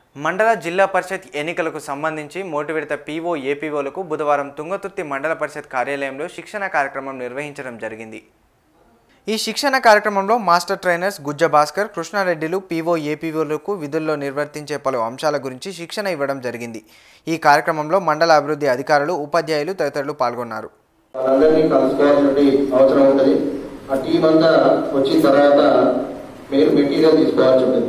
మండల జిల్లా పరిషత్ ఎన్నికలకు సంబంధించి మోటి విడత పీఓ ఏపీఓలకు బుధవారం తుంగతుర్తి మండల పరిషత్ కార్యాలయంలో శిక్షణ కార్యక్రమం నిర్వహించడం జరిగింది ఈ శిక్షణ కార్యక్రమంలో మాస్టర్ ట్రైనర్స్ గుజ్జ భాస్కర్ కృష్ణారెడ్డిలు పీఓ ఏపీఓలకు విధుల్లో నిర్వర్తించే పలు అంశాల గురించి శిక్షణ ఇవ్వడం జరిగింది ఈ కార్యక్రమంలో మండల అభివృద్ధి అధికారులు ఉపాధ్యాయులు తదితరులు పాల్గొన్నారు వాళ్ళందరినీ కలుసుకోవాల్సిన అవసరం ఉంటుంది ఆ టీం అంతా వచ్చిన తర్వాత మీరు మెటీరియల్ తీసుకోవాల్సి ఉంటుంది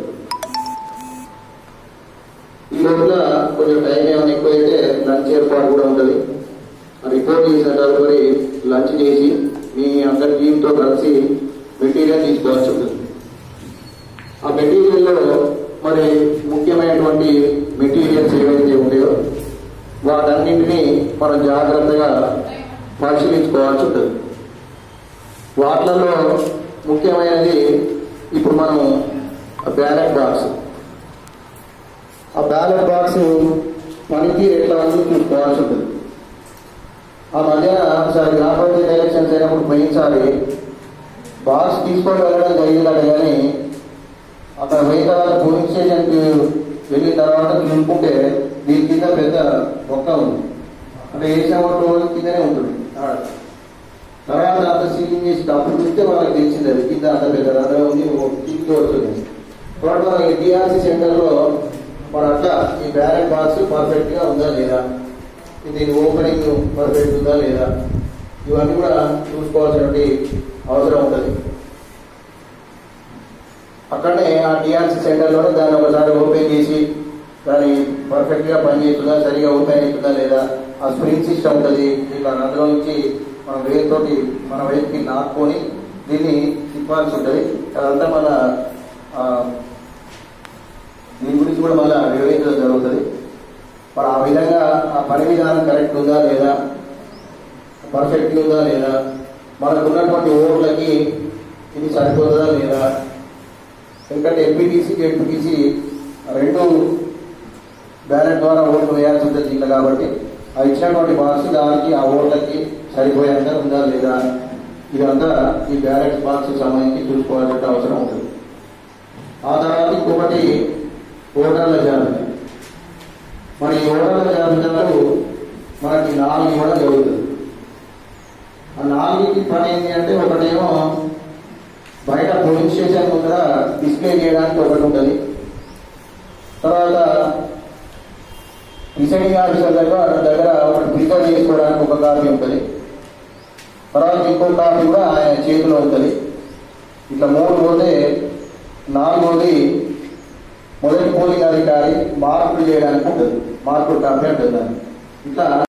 ఈ రోజున కొంచెం టైం ఏమైనా ఎక్కువైతే లంచ్ ఏర్పాటు కూడా ఉంటుంది ఆ రిపోర్ట్ చేసిన తదుపరి లంచ్ చేసి మీ అందరి టీంతో కలిసి మెటీరియల్ తీసుకోవాల్సి ఉంటుంది ఆ మెటీరియల్లో మరి ముఖ్యమైనటువంటి మెటీరియల్స్ ఏవైతే ఉంటాయో వాటన్నింటినీ మనం జాగ్రత్తగా పరిశీలించుకోవాల్సి ఉంటుంది వాటిలలో ముఖ్యమైనది ఇప్పుడు మనం బ్యాలెట్ బాక్స్ ఆ బ్యాలెట్ బాక్స్ పనితీరు ఎట్లా ఉంది చూసుకోవాల్సి ఉంటుంది ఆ మధ్య ఒకసారి గ్రామ పంచాయతీ ఎలక్షన్స్ అయినప్పుడు పోయినసారి బాక్స్ తీసుకొని వెళ్ళడం జరిగిందట కానీ అక్కడ పోయిన తర్వాత పోలీస్ స్టేషన్కి వెళ్ళిన తర్వాత నింపుకుంటే దీని కింద పెద్ద మొక్క ఉంది అంటే వేసిన రోజు కిందనే ఉంటుంది ఆడ. తర్వాత అంత సీలింగ్ చేసి డబ్బులు చూస్తే వాళ్ళకి తెలిసింది అది కింద అంత పెద్ద రంధ్రం ఉంది కింద వస్తుంది కాబట్టి మన డిఆర్సీ సెంటర్లో మన అట్లా ఈ బ్యాలెట్ బాక్స్ పర్ఫెక్ట్ గా ఉందా లేదా దీని ఓపెనింగ్ పర్ఫెక్ట్ ఉందా లేదా ఇవన్నీ కూడా చూసుకోవాల్సినటువంటి అవసరం ఉంటుంది అక్కడనే ఆ డిఆర్సీ సెంటర్లోనే దాన్ని ఒకసారి ఓపెన్ చేసి దాన్ని పర్ఫెక్ట్ గా పనిచేస్తుందా సరిగా ఓపెన్ అవుతుందా లేదా ఆ స్ప్రింగ్ సిస్టమ్ ఉంటుంది ఇట్లా అందులో నుంచి మన వేలుతోటి మన వైపుకి నాటుకొని దీన్ని తిప్పాల్సి ఉంటుంది అదంతా మన ఆ, దీని గురించి కూడా మళ్ళీ వివరించడం జరుగుతుంది మరి ఆ విధంగా ఆ పని విధానం కరెక్ట్ ఉందా లేదా పర్ఫెక్ట్ ఉందా లేదా మనకు ఉన్నటువంటి ఓట్లకి ఇది సరిపోతుందా లేదా ఎందుకంటే ఎంపీటీసీ జెడ్పీటీసీ రెండు బ్యాలెట్ ద్వారా ఓట్లు వేయాల్సి ఉంటుంది దీంట్లో కాబట్టి ఆ ఇచ్చినటువంటి బాక్స్ దానికి ఆ ఓట్లకి సరిపోయేంత ఉందా లేదా ఇదంతా ఈ బ్యాలెట్ బాక్స్ సంబంధించి చూసుకోవాల్సిన అవసరం ఉంటుంది ఆ తర్వాత ఇంకొకటి ఓటర్ల జాబితా మరి ఈ ఓటర్ల జాబితాలు మనకి నాలుగు ఇవ్వడం జరుగుతుంది ఆ నాలుగుకి పని ఏంటి అంటే ఒకటేమో బయట పోలింగ్ స్టేషన్ ముందర డిస్ప్లే చేయడానికి ఒకటి ఉంటుంది తర్వాత ప్రిసైడింగ్ ఆఫీసర్ దగ్గర దగ్గర ఒకటి ప్రిజర్వ్ చేసుకోవడానికి ఒక కాపీ ఉంటుంది తర్వాత ఇంకో కాపీ కూడా ఆయన చేతిలో ఉంటుంది ఇట్లా మూడు పోతే నాలుగోది మొదటి పోలింగ్ అధికారి మార్పులు చేయడానికి ఉంటుంది మార్పులు కాపీ ఉంటుంది దాన్ని ఇట్లా